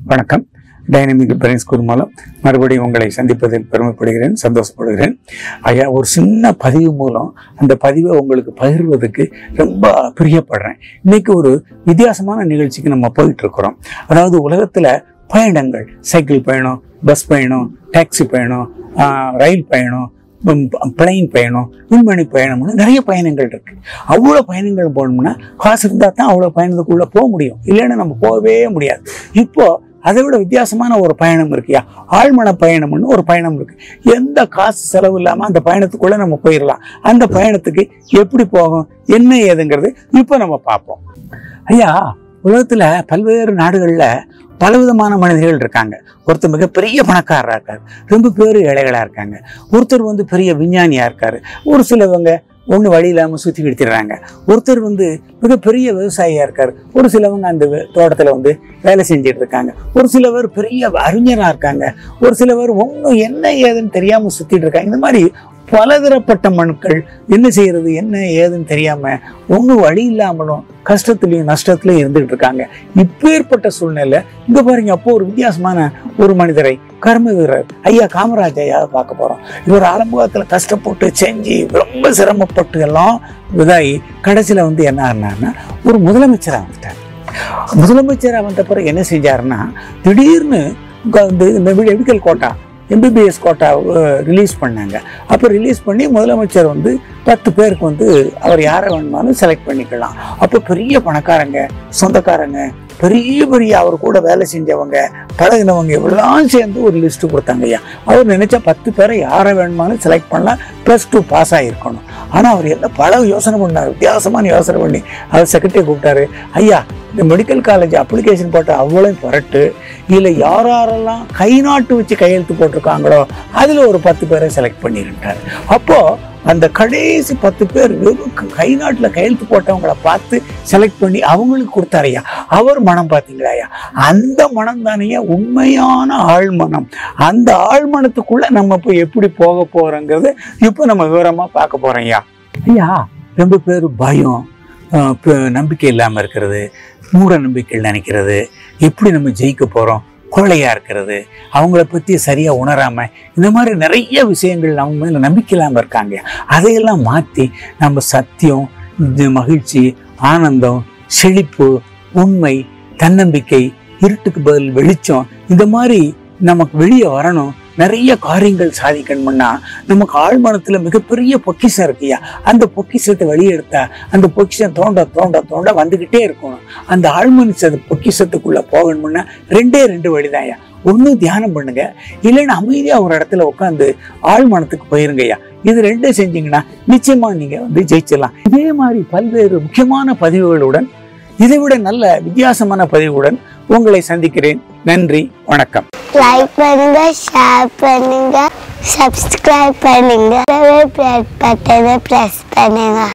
வணக்கம் dynamic brain school மூலம் மறுபடியும் உங்களை சந்திப்பதில் பெருமைப்படுகிறேன் சந்தோஷப்படுகிறேன் ஐயா ஒரு சின்ன பதிவு மூலம் அந்த பதிவை உங்களுக்கு பகிர்வதற்கு ரொம்ப பிரியப்படுறேன் இன்னைக்கு ஒரு வித்தியாசமான நிகழ்ச்சிக்கு நம்ம போயிட்டு இருக்கிறோம் அதாவது உலகத்துல பயணங்கள் சைக்கிள் பயணம் பஸ் பயணம் டாக்ஸி பயணம் ஆஹ், ரயில் பயணம் பிளைன் பயணம் விண்வெளி பயணம்னு நிறைய பயணங்கள் இருக்கு அவ்வளோ பயணங்கள் போகணும்னா காசு இருந்தால் தான் அவ்வளோ பயணத்துக்குள்ள போக முடியும் இல்லைன்னா நம்ம போகவே முடியாது இப்போ அதை விட வித்தியாசமான ஒரு பயணம் இருக்குயா ஆழ்மன பயணம்னு ஒரு பயணம் இருக்கு எந்த காசு செலவு இல்லாமல் அந்த பயணத்துக்குள்ள நம்ம போயிடலாம் அந்த பயணத்துக்கு எப்படி போகும் என்ன ஏதுங்கிறது இப்போ நம்ம பார்ப்போம் ஐயா உலகத்துல பல்வேறு நாடுகள்ல பலவிதமான மனிதர்கள் இருக்காங்க ஒருத்தர் மிகப்பெரிய பணக்காரராக இருக்காரு ரொம்ப பேர் ஏழைகளா இருக்காங்க ஒருத்தர் வந்து பெரிய விஞ்ஞானியா இருக்காரு ஒரு சிலவங்க ஒண்ணு வழி இல்லாம சுத்தி கிடிச்சிடுறாங்க ஒருத்தர் வந்து மிகப்பெரிய விவசாயியா இருக்காரு ஒரு சிலவங்க அந்த வே- தோட்டத்துல வந்து வேலை செஞ்சுட்டு இருக்காங்க ஒரு சிலவர் பெரிய அறிஞரா இருக்காங்க ஒரு சிலவர் ஒன்றும் என்ன ஏதுன்னு தெரியாம சுத்திட்டு இருக்காங்க இந்த மாதிரி பலதரப்பட்ட மனுக்கள் என்ன செய்யறது என்ன ஏதுன்னு தெரியாம ஒன்றும் வழி இல்லாமலும் கஷ்டத்துலையும் நஷ்டத்துலையும் இருந்துகிட்டு இருக்காங்க இப்பேற்பட்ட சூழ்நிலை இங்க பாருங்க அப்போ ஒரு வித்தியாசமான ஒரு மனிதரை கர்ம வீரர் ஐயா காமராஜ் ஐயாவை பார்க்க போறோம் இவர் ஆரம்பத்தில் கஷ்டப்பட்டு செஞ்சு ரொம்ப சிரமப்பட்டு எல்லாம் இதாகி கடைசியில வந்து என்ன ஆனார்னா ஒரு முதலமைச்சராக வந்துட்டார் முதலமைச்சராக வந்த பிறகு என்ன செஞ்சாருன்னா திடீர்னு க- இந்த இந்த medical quota MBBS quota release பண்ணாங்க அப்போ ரிலீஸ் பண்ணி முதலமைச்சர் வந்து பத்து பேருக்கு வந்து அவர் யாரை வேணுமாலும் செலக்ட் பண்ணிக்கலாம் அப்போ பெரிய பணக்காரங்க சொந்தக்காரங்க பெரிய பெரிய அவர் கூட வேலை செஞ்சவங்க பழகினவங்க எவ்வளோலாம் சேர்ந்து ஒரு லிஸ்ட்டு கொடுத்தாங்க ஐயா அவர் நினைச்சா பத்து பேரை யாரை வேணுமாலும் செலக்ட் பண்ணலாம் ப்ளஸ் டூ பாஸ் ஆகிருக்கணும் ஆனால் அவர் என்ன பல யோசனை பண்ணார் வித்தியாசமான யோசனை பண்ணி அவர் செக்ரட்டரி கூப்பிட்டாரு ஐயா இந்த மெடிக்கல் காலேஜ் அப்ளிகேஷன் போட்ட அவ்வளோ புரட்டு இதில் யார் யாரெல்லாம் கை நாட்டு வச்சு கையெழுத்து போட்டிருக்காங்களோ அதில் ஒரு பத்து பேரை செலக்ட் பண்ணிருந்தார் அப்போது அந்த கடைசி பத்து பேர் வெறும் க- கை நாட்டில் கையெழுத்து போட்டவங்கள பார்த்து செலக்ட் பண்ணி அவங்களுக்கு கொடுத்தாரையா அவர் மனம் பார்த்தீங்களாயா அந்த மனம் தானையா உண்மையான ஆழ்மனம் அந்த ஆழ்மனத்துக்குள்ள நம்ம இப்போ எப்படி போக போறோங்கிறது இப்போ நம்ம விவரமா பார்க்க போறோம் ஐயா ஐயா ரொம்ப பேர் பயம் ஆஹ் ப- நம்பிக்கை இல்லாமல் இருக்கிறது மூட நம்பிக்கைகள் நினைக்கிறது எப்படி நம்ம ஜெயிக்க போறோம் கோழையா இருக்கிறது அவங்கள பத்தி சரியா உணராம இந்த மாதிரி நிறைய விஷயங்கள் நம்ம மேல நம்பிக்கை இல்லாம இருக்காங்க அதையெல்லாம் மாத்தி நம்ம சத்தியம் இது மகிழ்ச்சி ஆனந்தம் செழிப்பு உண்மை தன்னம்பிக்கை இருட்டுக்கு பதில் வெளிச்சம் இந்த மாதிரி நமக்கு வெளியே வரணும் நிறைய காரியங்கள் சாதிக்கணும்னா நமக்கு ஆழ்மனத்துல மிகப்பெரிய பொக்கிஷம் இருக்குயா அந்த பொக்கிஷத்தை வெளியெடுத்தா அந்த பொக்கிஷம் தோண்ட தோண்ட தோண்ட வந்துகிட்டே இருக்கணும் அந்த ஆழ்மனச பொக்கிஷத்துக்குள்ள போகணும்னா ரெண்டே ரெண்டு வழிதான்யா ஒண்ணு தியானம் பண்ணுங்க இல்லைன்னா அமைதியா ஒரு இடத்துல உட்காந்து ஆழ்மனத்துக்கு போயிருங்கய்யா இது ரெண்டும் செஞ்சீங்கன்னா நிச்சயமா நீங்க வந்து ஜெயிச்சிடலாம் இதே மாதிரி பல்வேறு முக்கியமான பதிவுகளுடன் இதைவிட நல்ல வித்தியாசமான பதிவுடன் உங்களை சந்திக்கிறேன் நன்றி வணக்கம் லைக் பண்ணுங்க ஷேர் பண்ணுங்க சப்ஸ்கிரைப் பண்ணுங்க பட்டனை பிரஸ் பண்ணுங்க